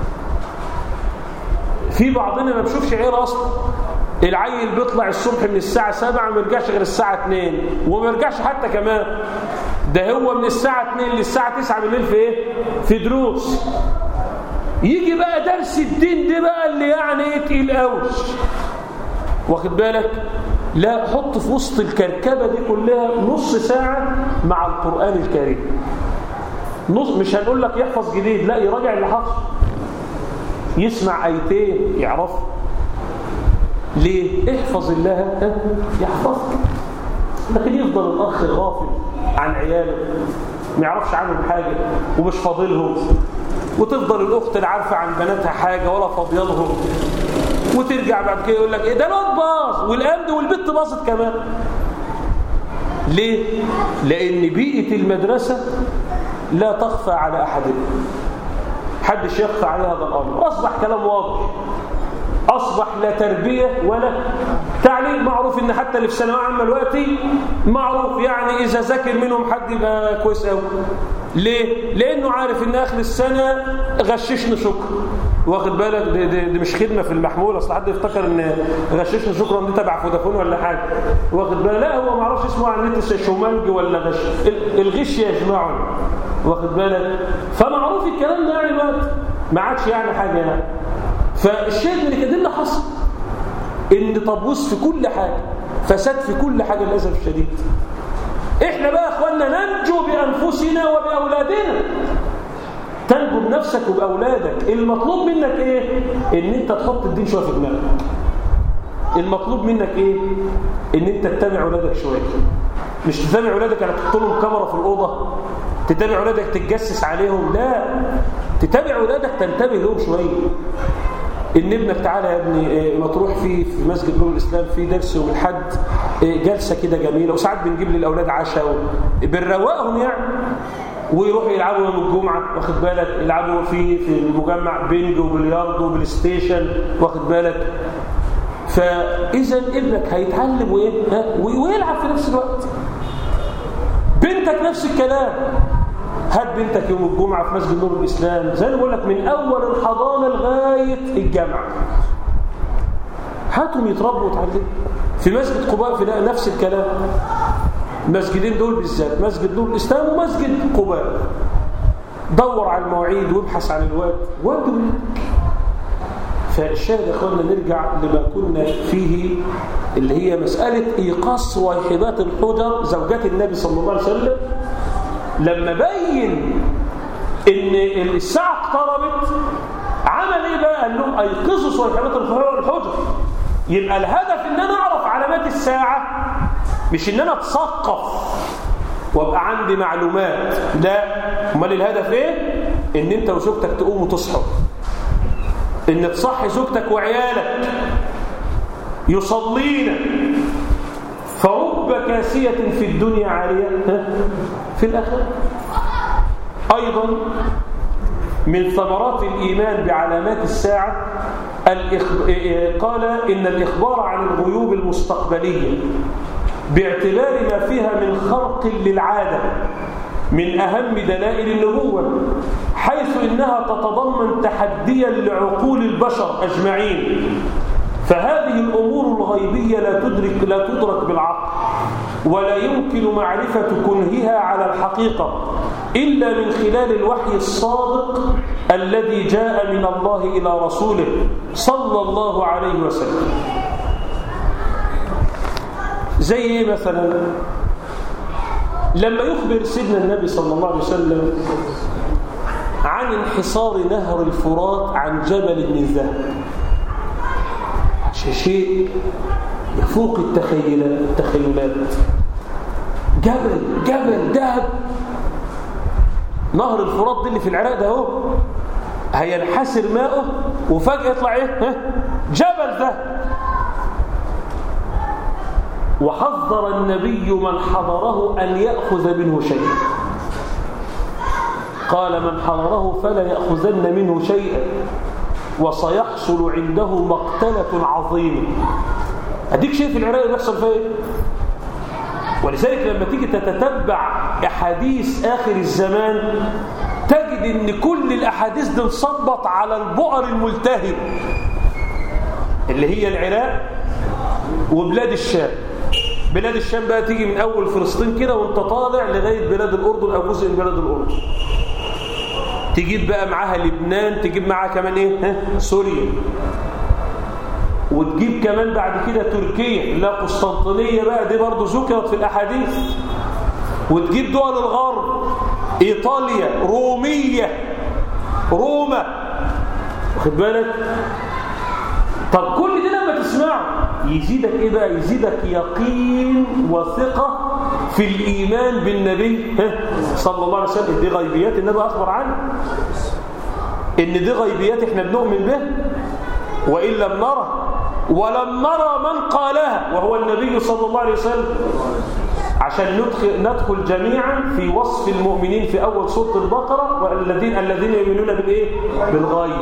في بعضنا ما بشوفش عير اصلا العيل بيطلع الصبح من الساعة 7 ما يرجعش غير الساعة 2 وما يرجعش حتى كمان ده هو من الساعة 2 للساعة 9 بالليل في ايه؟ في دروس يجي بقى درس الدين ده بقى اللي يعني ايه تقيل قوي واخد بالك لا حط في وسط الكركبة دي كلها نص ساعة مع القرآن الكريم نص مش هنقول لك يحفظ جديد لا يراجع اللي حفظ يسمع ايتين يعرف ليه احفظ الله يحفظك لكن يفضل الاخ غافل عن عياله ما يعرفش عنهم حاجه ومش فاضلهم وتفضل الاخت اللي عارفه عن بناتها حاجه ولا فاضيه لهم وترجع بعد كده يقول لك ايه ده الواد باظ والامد والبت باظت كمان ليه لان بيئه المدرسه لا تخفى على احد حدش يخفى عليه هذا الامر اصبح كلام واضح أصبح لا تربية ولا تعليم معروف إن حتى اللي في ثانوية عامة دلوقتي معروف يعني إذا ذاكر منهم حد يبقى كويس قوي ليه؟ لأنه عارف إن آخر السنة غششنا شكر واخد بالك دي, دي, دي مش خدمة في المحمول أصل حد يفتكر إن غششنا شكرا دي تبع فودافون ولا حاجة واخد بالك لا هو ما عرفش اسمه على النت شومانج ولا غش الغش يجمعه واخد بالك فمعروف الكلام ده يعني دلوقتي ما عادش يعني حاجة يعني فالشاهد من كده اللي حصل ان تبوظ في كل حاجه فساد في كل حاجه للاسف الشديد احنا بقى يا اخوانا ننجو بانفسنا وباولادنا تنجو بنفسك وباولادك المطلوب منك ايه ان انت تحط الدين شويه في دماغك المطلوب منك ايه ان انت تتابع اولادك شويه مش تتابع اولادك على تحط لهم كاميرا في الاوضه تتابع اولادك تتجسس عليهم لا تتابع اولادك تنتبه لهم شويه ان ابنك تعالى يا ابني ما تروح في في مسجد نور الاسلام في درس يوم الاحد جلسه كده جميله وساعات بنجيب للاولاد عشاء بنروقهم يعني ويروحوا يلعبوا يوم الجمعه واخد بالك يلعبوا في في المجمع بينج وبلياردو وبلاي ستيشن واخد بالك فاذا ابنك هيتعلم وايه ويلعب في نفس الوقت بنتك نفس الكلام هات بنتك يوم الجمعة في مسجد نور الإسلام زي ما بقول لك من أول الحضانة لغاية الجامعة هاتهم يتربوا ويتعلموا في مسجد قباء في نفس الكلام المسجدين دول بالذات مسجد نور الإسلام ومسجد قباء دور على المواعيد وابحث عن الوقت ودوا فالشاهد يا اخوانا نرجع لما كنا فيه اللي هي مسألة إيقاص صويحبات الحجر زوجات النبي صلى الله عليه وسلم لما بين ان الساعة اقتربت عمل ايه بقى قال لهم ايقظوا صويحبات الحجر يبقى الهدف ان انا اعرف علامات الساعة مش ان انا اتثقف وابقى عندي معلومات لا امال الهدف ايه ان انت وزوجتك تقوموا تصحوا ان تصحي زوجتك وعيالك يصلين فرب كاسية في الدنيا عالية في الآخرة أيضا من ثمرات الإيمان بعلامات الساعة قال إن الإخبار عن الغيوب المستقبلية باعتبار ما فيها من خرق للعادة من أهم دلائل النبوة حيث إنها تتضمن تحديا لعقول البشر أجمعين فهذه الأمور الغيبية لا تدرك لا تدرك بالعقل ولا يمكن معرفة كنهها على الحقيقة إلا من خلال الوحي الصادق الذي جاء من الله إلى رسوله صلى الله عليه وسلم زي ايه مثلا لما يخبر سيدنا النبي صلى الله عليه وسلم عن انحصار نهر الفرات عن جبل من ذهب شيء يفوق التخيلات التخيلات جبل جبل ذهب نهر الفرات دي اللي في العراق ده اهو هينحسر ماؤه وفجأة يطلع ايه جبل ذهب وحذر النبي من حضره أن يأخذ منه شيئا قال من حضره فلا يأخذن منه شيئا وسيحصل عنده مقتلة عظيمة أديك شيء في العراق بيحصل فيه ايه ولذلك لما تيجي تتتبع أحاديث آخر الزمان تجد ان كل الأحاديث دي انصبت على البؤر الملتهب اللي هي العراق وبلاد الشام بلاد الشام بقى تيجي من أول فلسطين كده وانت طالع لغاية بلاد الأردن أو جزء من بلاد الأردن تجيب بقى معاها لبنان تجيب معاها كمان ايه ها؟ سوريا وتجيب كمان بعد كده تركيا لا قسطنطينية بقى دي برضه ذكرت في الأحاديث وتجيب دول الغرب إيطاليا رومية روما واخد بالك طب كل ده لما تسمعه يزيدك ايه بقى يزيدك يقين وثقة في الإيمان بالنبي صلى الله عليه وسلم دي غيبيات النبي أخبر عنها إن دي غيبيات إحنا بنؤمن به وإن لم نرى ولم نرى من قالها وهو النبي صلى الله عليه وسلم عشان ندخل, ندخل جميعا في وصف المؤمنين في أول سورة البقرة والذين الذين يؤمنون بالإيه؟ بالغيب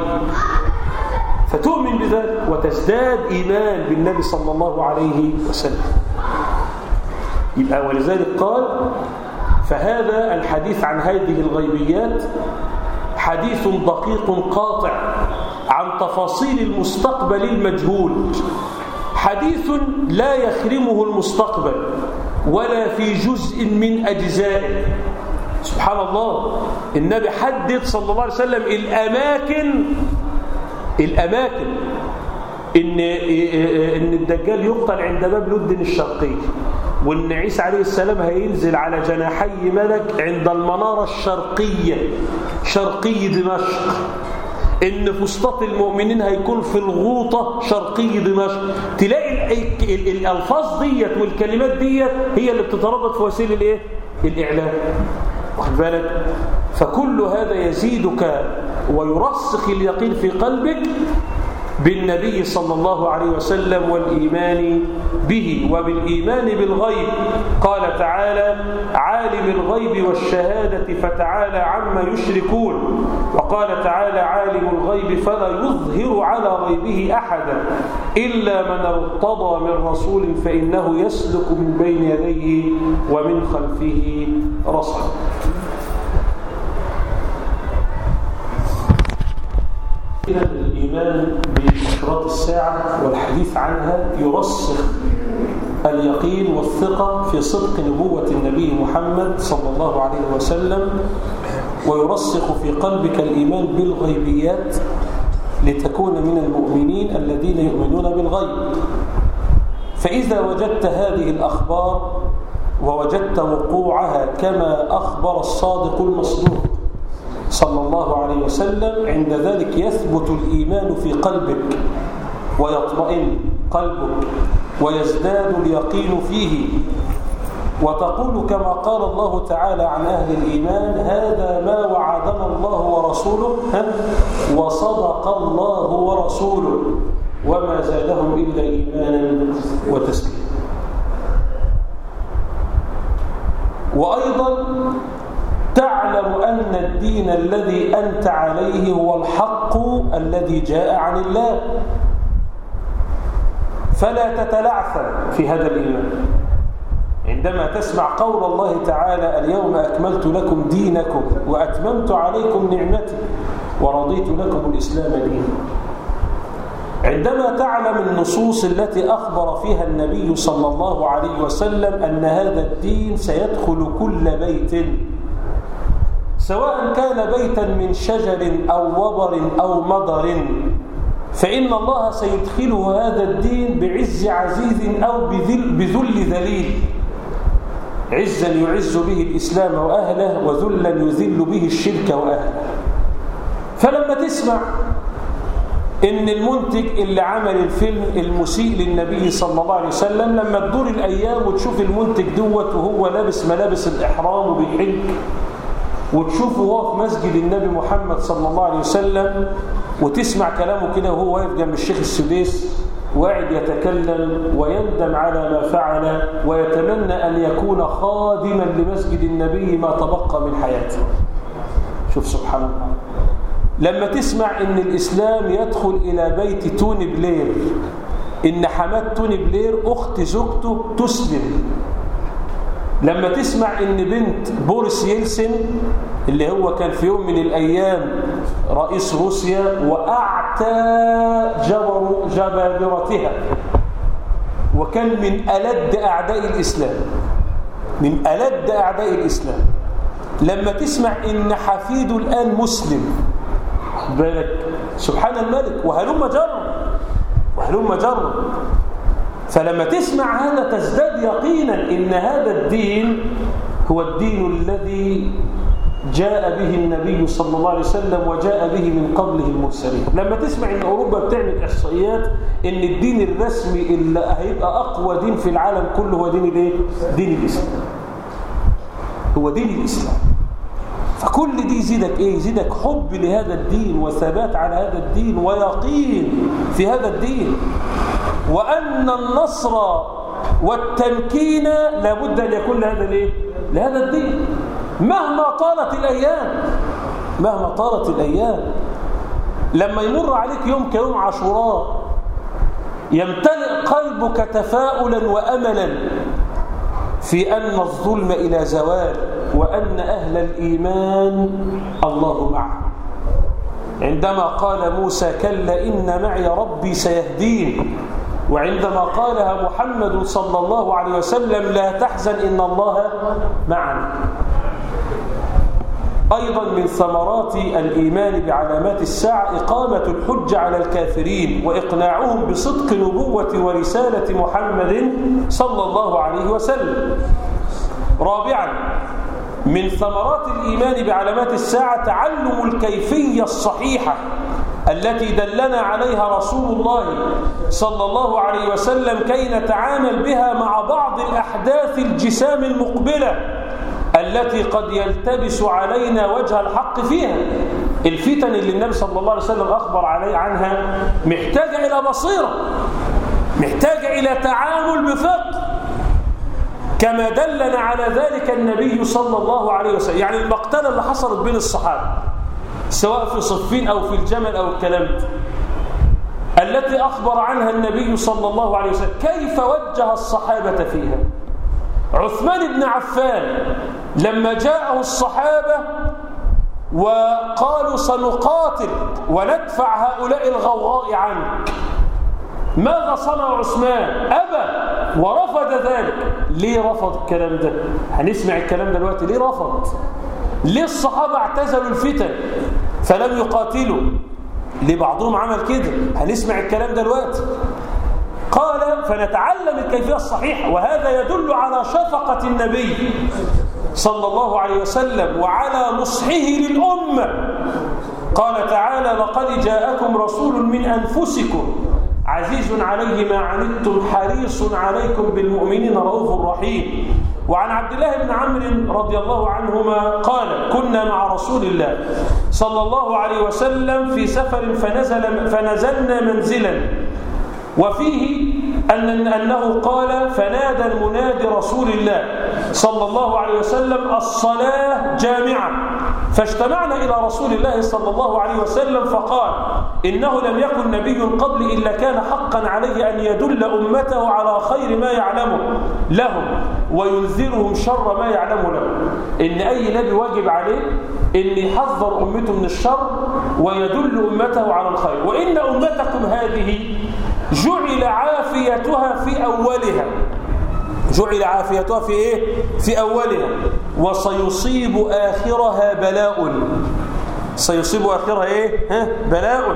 فتؤمن بذلك وتزداد إيمان بالنبي صلى الله عليه وسلم يبقى ولذلك قال فهذا الحديث عن هذه الغيبيات حديث دقيق قاطع عن تفاصيل المستقبل المجهول حديث لا يخرمه المستقبل ولا في جزء من أجزائه سبحان الله النبي حدد صلى الله عليه وسلم الأماكن الأماكن إن, إن الدجال يقتل عند باب لدن الشرقي وإن عيسى عليه السلام هينزل على جناحي ملك عند المنارة الشرقية شرقي دمشق إن فسطاط المؤمنين هيكون في الغوطة شرقي دمشق تلاقي الألفاظ ديت والكلمات ديت هي اللي بتتردد في وسيل الإيه؟ الإعلام واخد بالك فكل هذا يزيدك ويرسخ اليقين في قلبك بالنبي صلى الله عليه وسلم والإيمان به وبالإيمان بالغيب قال تعالى عالم الغيب والشهادة فتعالى عما يشركون وقال تعالى عالم الغيب فلا يظهر على غيبه أحدا إلا من ارتضى من رسول فإنه يسلك من بين يديه ومن خلفه رصدا الإيمان بإشراط الساعة والحديث عنها يرسخ اليقين والثقة في صدق نبوة النبي محمد صلى الله عليه وسلم ويرسخ في قلبك الإيمان بالغيبيات لتكون من المؤمنين الذين يؤمنون بالغيب فإذا وجدت هذه الأخبار ووجدت وقوعها كما أخبر الصادق المصدوق صلى الله عليه وسلم عند ذلك يثبت الإيمان في قلبك ويطمئن قلبك ويزداد اليقين فيه وتقول كما قال الله تعالى عن أهل الإيمان هذا ما وعدنا الله ورسوله وصدق الله ورسوله وما زادهم إلا إيمانا وتسليما وأيضا تعلم أن الدين الذي أنت عليه هو الحق الذي جاء عن الله فلا تتلعثم في هذا الإيمان عندما تسمع قول الله تعالى اليوم أكملت لكم دينكم وأتممت عليكم نعمتي ورضيت لكم الإسلام دينا عندما تعلم النصوص التي أخبر فيها النبي صلى الله عليه وسلم أن هذا الدين سيدخل كل بيت سواء كان بيتا من شجر أو وبر أو مضر فإن الله سيدخله هذا الدين بعز عزيز أو بذل, بذل ذليل عزا يعز به الإسلام وأهله وذلا يذل به الشرك وأهله فلما تسمع ان المنتج اللي عمل الفيلم المسيء للنبي صلى الله عليه وسلم لما تدور الايام وتشوف المنتج دوت وهو لابس ملابس الاحرام وبيحج وتشوفه وهو في مسجد النبي محمد صلى الله عليه وسلم وتسمع كلامه كده وهو واقف جنب الشيخ السديس وقاعد يتكلم ويندم على ما فعل ويتمنى أن يكون خادما لمسجد النبي ما تبقى من حياته شوف سبحان الله لما تسمع ان الإسلام يدخل إلى بيت توني بلير إن حماد توني بلير أخت زوجته تسلم لما تسمع ان بنت بوريس يلسن اللي هو كان في يوم من الأيام رئيس روسيا وأعتى جبر جبابرتها وكان من ألد أعداء الإسلام من ألد أعداء الإسلام لما تسمع إن حفيده الآن مسلم بالك سبحان الملك وهلم جر وهلم جر فلما تسمع هذا تزداد يقينا إن هذا الدين هو الدين الذي جاء به النبي صلى الله عليه وسلم وجاء به من قبله المرسلين لما تسمع ان اوروبا بتعمل احصائيات ان الدين الرسمي اللي هيبقى اقوى دين في العالم كله هو دين الايه دين الاسلام هو دين الاسلام فكل دي يزيدك ايه يزيدك حب لهذا الدين وثبات على هذا الدين ويقين في هذا الدين وان النصر والتمكين لابد ان يكون لهذا الايه لهذا الدين مهما طالت الأيام مهما طالت الأيام لما يمر عليك يوم كيوم عاشوراء يمتلئ قلبك تفاؤلا وأملا في أن الظلم إلى زوال وأن أهل الإيمان الله معه عندما قال موسى كلا إن معي ربي سيهدين وعندما قالها محمد صلى الله عليه وسلم لا تحزن إن الله معنا أيضا من ثمرات الإيمان بعلامات الساعة إقامة الحجة على الكافرين وإقناعهم بصدق نبوة ورسالة محمد صلى الله عليه وسلم رابعا من ثمرات الإيمان بعلامات الساعة تعلم الكيفية الصحيحة التي دلنا عليها رسول الله صلى الله عليه وسلم كي نتعامل بها مع بعض الأحداث الجسام المقبلة التي قد يلتبس علينا وجه الحق فيها الفتن اللي النبي صلى الله عليه وسلم أخبر عليه عنها محتاجة إلى بصيرة محتاجة إلى تعامل بفقه كما دلنا على ذلك النبي صلى الله عليه وسلم يعني المقتلة اللي حصلت بين الصحابة سواء في صفين أو في الجمل أو الكلام ده التي أخبر عنها النبي صلى الله عليه وسلم كيف وجه الصحابة فيها عثمان بن عفان لما جاءه الصحابة وقالوا سنقاتل وندفع هؤلاء الغوغاء عنك ماذا صنع عثمان أبى ورفض ذلك ليه رفض الكلام ده هنسمع الكلام دلوقتي ليه رفض ليه الصحابة اعتزلوا الفتن فلم يقاتلوا ليه بعضهم عمل كده هنسمع الكلام دلوقتي قال فنتعلم الكيفية الصحيحة وهذا يدل على شفقة النبي صلى الله عليه وسلم وعلى نصحه للأمة قال تعالى لقد جاءكم رسول من أنفسكم عزيز عليه ما عنتم حريص عليكم بالمؤمنين رؤوف رحيم وعن عبد الله بن عمرو رضي الله عنهما قال كنا مع رسول الله صلى الله عليه وسلم في سفر فنزل فنزلنا منزلا وفيه أن أنه قال فنادى المنادي رسول الله صلى الله عليه وسلم الصلاة جامعة فاجتمعنا إلى رسول الله صلى الله عليه وسلم فقال إنه لم يكن نبي قبل إلا كان حقا عليه أن يدل أمته على خير ما يعلمه لهم وينذرهم شر ما يعلم لهم إن أي نبي واجب عليه إن يحذر أمته من الشر ويدل أمته على الخير وإن أمتكم هذه جعل عافيتها في أولها جعل عافيتها في إيه؟ في أولها وسيصيب آخرها بلاء سيصيب آخرها إيه؟ ها؟ بلاء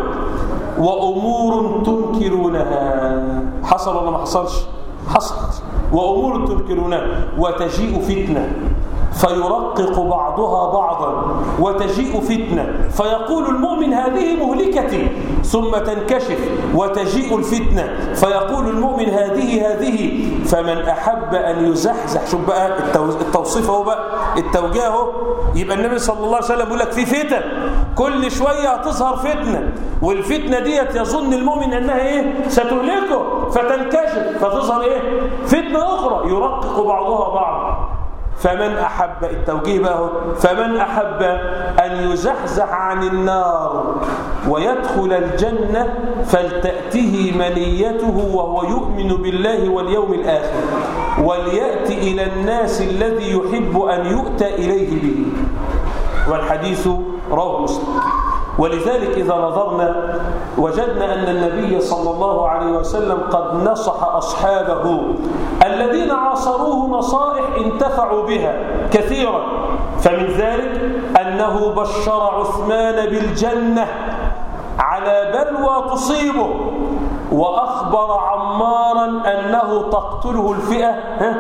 وأمور تنكرونها حصل ولا ما حصلش حصل وأمور تنكرونها وتجيء فتنة فيرقق بعضها بعضا وتجيء فتنة فيقول المؤمن هذه مهلكتي ثم تنكشف وتجيء الفتنة فيقول المؤمن هذه هذه فمن أحب أن يزحزح شوف بقى التوصيف هو بقى التوجيه هو يبقى النبي صلى الله عليه وسلم يقول لك في فتن كل شوية هتظهر فتنة والفتنة ديت يظن المؤمن أنها إيه ستهلكه فتنكشف فتظهر إيه فتنة أخرى يرقق بعضها بعض فمن أحب التوجيه بقى فمن أحب أن يزحزح عن النار ويدخل الجنة فلتأته منيته وهو يؤمن بالله واليوم الآخر وليأتي إلى الناس الذي يحب أن يؤتى إليه به والحديث رواه مسلم ولذلك إذا نظرنا وجدنا أن النبي صلى الله عليه وسلم قد نصح أصحابه الذين عاصروه نصائح انتفعوا بها كثيرا فمن ذلك أنه بشر عثمان بالجنة على بلوى تصيبه وأخبر عمارا أنه تقتله الفئة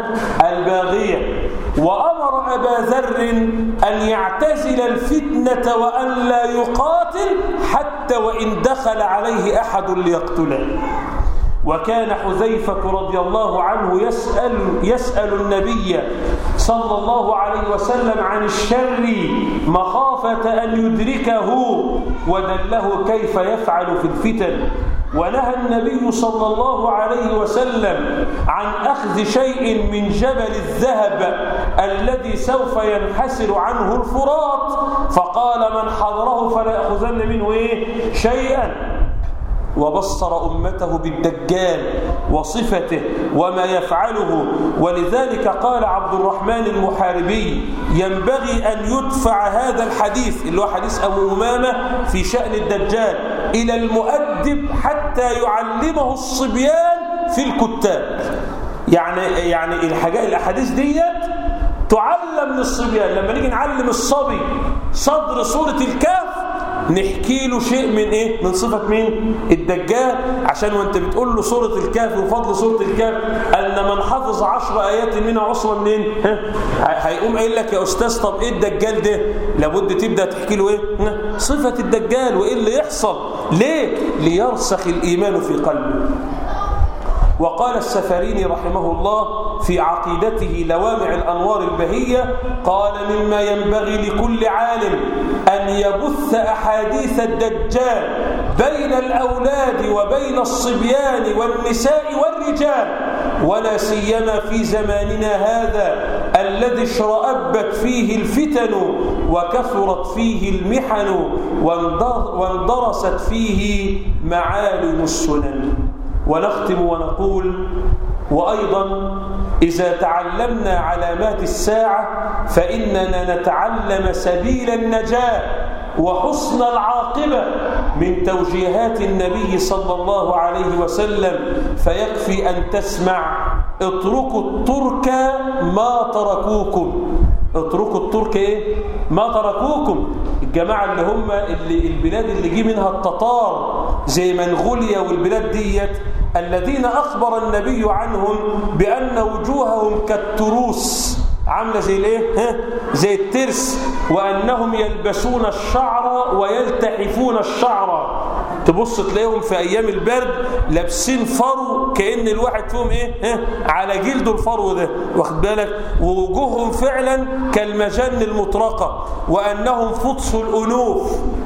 الباغية وأمر أبا ذر أن يعتزل الفتنة وأن لا يقاتل حتى وإن دخل عليه أحد ليقتله وكان حذيفة رضي الله عنه يسأل, يسأل النبي صلى الله عليه وسلم عن الشر مخافة أن يدركه ودله كيف يفعل في الفتن ونهى النبي صلى الله عليه وسلم عن أخذ شيء من جبل الذهب الذي سوف ينحسر عنه الفرات فقال من حضره فلا يأخذن منه إيه؟ شيئا وبصر أمته بالدجال وصفته وما يفعله ولذلك قال عبد الرحمن المحاربي ينبغي أن يدفع هذا الحديث اللي هو حديث أبو أمامة في شأن الدجال إلى المؤدب حتى يعلمه الصبيان في الكتاب يعني يعني الحاجات الأحاديث ديت تعلم للصبيان لما نيجي نعلم الصبي صدر سورة الكهف نحكي له شيء من ايه من صفة مين الدجال عشان وانت بتقول له سورة الكهف وفضل سورة الكهف ان من حفظ عشر ايات منها عصرة منين ها هيقوم قايل لك يا استاذ طب ايه الدجال ده لابد تبدا تحكي له ايه صفة الدجال وايه اللي يحصل ليه ليرسخ الايمان في قلبه وقال السفريني رحمه الله في عقيدته لوامع الأنوار البهية قال مما ينبغي لكل عالم أن يبث أحاديث الدجال بين الأولاد وبين الصبيان والنساء والرجال ولا سيما في زماننا هذا الذي اشرأبت فيه الفتن وكثرت فيه المحن واندرست فيه معالم السنن ونختم ونقول وأيضا إذا تعلمنا علامات الساعة فإننا نتعلم سبيل النجاة وحسن العاقبة من توجيهات النبي صلى الله عليه وسلم فيكفي أن تسمع اتركوا الترك ما تركوكم اتركوا الترك ايه ما تركوكم الجماعة اللي هم اللي البلاد اللي جه منها التتار زي منغوليا والبلاد ديت الذين أخبر النبي عنهم بأن وجوههم كالتروس عاملة زي الايه ها زي الترس وأنهم يلبسون الشعر ويلتحفون الشعر تبص تلاقيهم في أيام البرد لابسين فرو كأن الواحد فيهم إيه ها على جلده الفرو ده واخد بالك ووجوههم فعلا كالمجن المطرقة وأنهم فطس الأنوف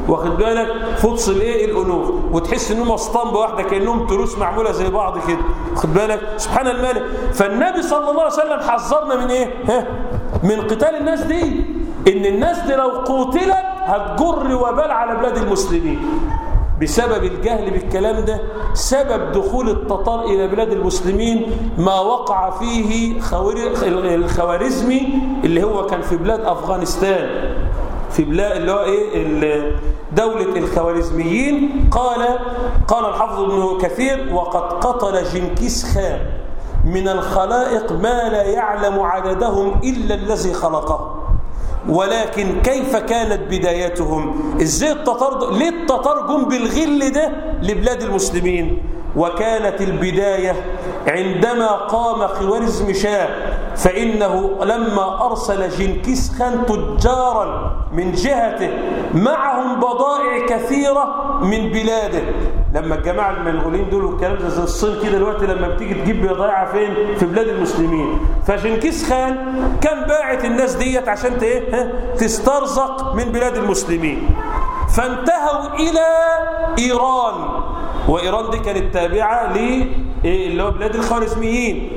واخد بالك فطس الايه الانوف وتحس انهم اسطمبه واحده كانهم تروس معموله زي بعض كده واخد بالك سبحان الملك فالنبي صلى الله عليه وسلم حذرنا من ايه ها من قتال الناس دي ان الناس دي لو قتلت هتجر وبال على بلاد المسلمين بسبب الجهل بالكلام ده سبب دخول التتار إلى بلاد المسلمين ما وقع فيه الخوارزمي اللي هو كان في بلاد أفغانستان في بلاد اللي هو إيه دولة الخوارزميين قال قال الحافظ ابن كثير وقد قتل جنكيز خان من الخلائق ما لا يعلم عددهم إلا الذي خلقه ولكن كيف كانت بدايتهم ازاي التتار ليه التتار جم بالغل ده لبلاد المسلمين وكانت البداية عندما قام خوارزم شاه فإنه لما أرسل جنكيز خان تجارا من جهته معهم بضائع كثيرة من بلاده لما الجماعة المنغولين دول والكلام ده زي الصين كده دلوقتي لما بتيجي تجيب بضائعها فين في بلاد المسلمين فجنكيز خان كان باعت الناس ديت عشان ايه تسترزق من بلاد المسلمين فانتهوا إلى إيران وإيران دي كانت تابعة اللي هو بلاد الخوارزميين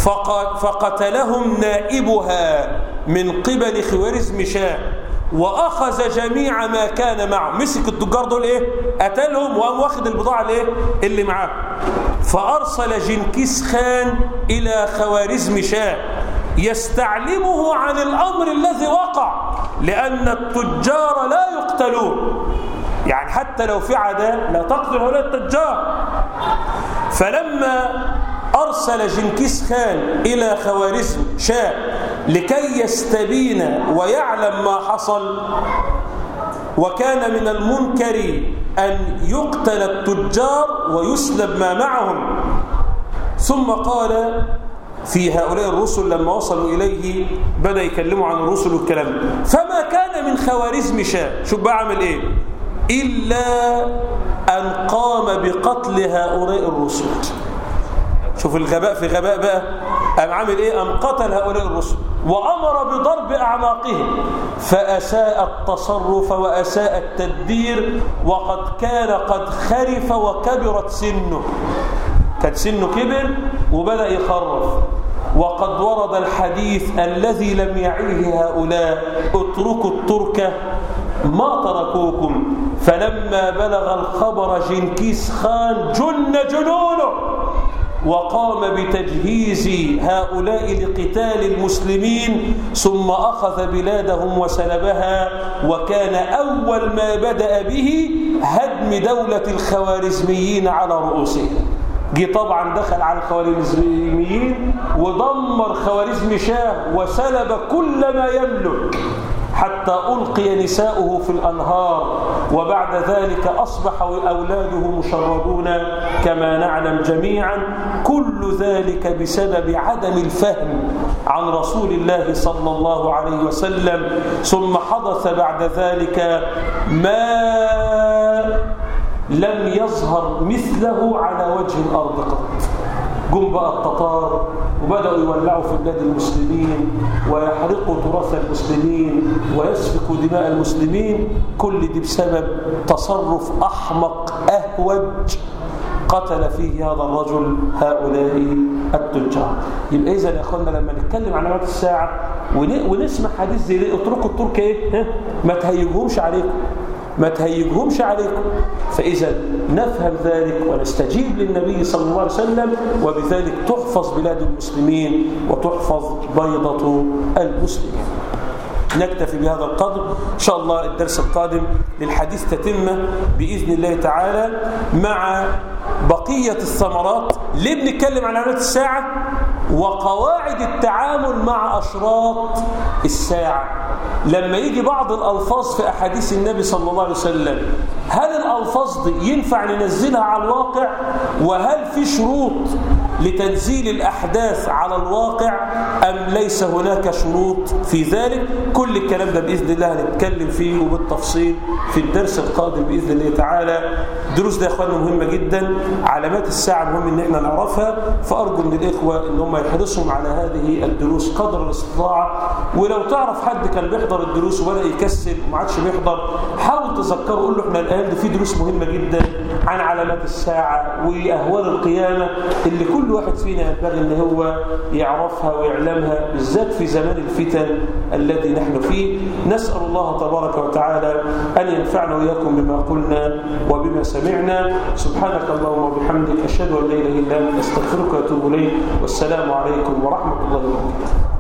فقتلهم نائبها من قبل خوارزم شاه واخذ جميع ما كان معه مسك التجار دول ايه قتلهم وقام واخد البضاعه الايه اللي معاه فارسل جنكيز خان الى خوارزم شاه يستعلمه عن الامر الذي وقع لان التجار لا يقتلون يعني حتى لو في عداء لا تقتل هؤلاء التجار فلما أرسل جنكيز خان إلى خوارزم شاه لكي يستبين ويعلم ما حصل وكان من المنكر أن يقتل التجار ويسلب ما معهم ثم قال في هؤلاء الرسل لما وصلوا إليه بدأ يكلموا عن الرسل والكلام فما كان من خوارزم شاه شوف بقى عمل إيه إلا أن قام بقتل هؤلاء الرسل شوف الغباء في غباء بقى أم عامل إيه أم قتل هؤلاء الرسل وأمر بضرب أعناقهم فأساء التصرف وأساء التدبير وقد كان قد خرف وكبرت سنه كان سنه كبر وبدأ يخرف وقد ورد الحديث الذي لم يعيه هؤلاء اتركوا الترك ما تركوكم فلما بلغ الخبر جنكيز خان جن جنونه وقام بتجهيز هؤلاء لقتال المسلمين ثم أخذ بلادهم وسلبها وكان أول ما بدأ به هدم دولة الخوارزميين على رؤوسهم جه طبعا دخل على الخوارزميين ودمر خوارزم شاه وسلب كل ما يملك حتى ألقي نساؤه في الأنهار وبعد ذلك أصبح أولاده مشردون كما نعلم جميعا كل ذلك بسبب عدم الفهم عن رسول الله صلى الله عليه وسلم ثم حدث بعد ذلك ما لم يظهر مثله على وجه الأرض قط جم بقى التتار وبدأوا يولعوا في بلاد المسلمين ويحرقوا تراث المسلمين ويسفكوا دماء المسلمين كل دي بسبب تصرف أحمق أهوج قتل فيه هذا الرجل هؤلاء التجار يبقى إذا يا أخوانا لما نتكلم عن علامات الساعة ونسمع حديث زي ده اتركوا الترك إيه ما تهيجهمش عليكم ما تهيجهمش عليكم فإذا نفهم ذلك ونستجيب للنبي صلى الله عليه وسلم وبذلك تحفظ بلاد المسلمين وتحفظ بيضة المسلمين نكتفي بهذا القدر إن شاء الله الدرس القادم للحديث تتمة بإذن الله تعالى مع بقية الثمرات ليه بنتكلم عن علامات الساعة وقواعد التعامل مع أشراط الساعة لما يجي بعض الألفاظ في أحاديث النبي صلى الله عليه وسلم هل الألفاظ دي ينفع ننزلها على الواقع وهل في شروط لتنزيل الأحداث على الواقع أم ليس هناك شروط في ذلك كل الكلام ده بإذن الله هنتكلم فيه وبالتفصيل في الدرس القادم بإذن الله تعالى دروس ده يا أخواننا مهمة جدا علامات الساعة مهم إن احنا نعرفها فأرجو من الإخوة إن هم يحرصوا على هذه الدروس قدر الاستطاعة ولو تعرف حد كان بيحضر الدروس وبدأ يكسل وما عادش بيحضر حاول تذكره قول له احنا الآن ده في دروس مهمة جدا عن علامات الساعة وأهوال القيامة اللي كل واحد فينا ينبغي ان هو يعرفها ويعلمها بالذات في زمان الفتن الذي نحن فيه نسأل الله تبارك وتعالى أن ينفعنا وإياكم بما قلنا وبما سمعنا سبحانك اللهم وبحمدك أشهد أن لا إله إلا أنت أستغفرك وأتوب إليك والسلام عليكم ورحمة الله وبركاته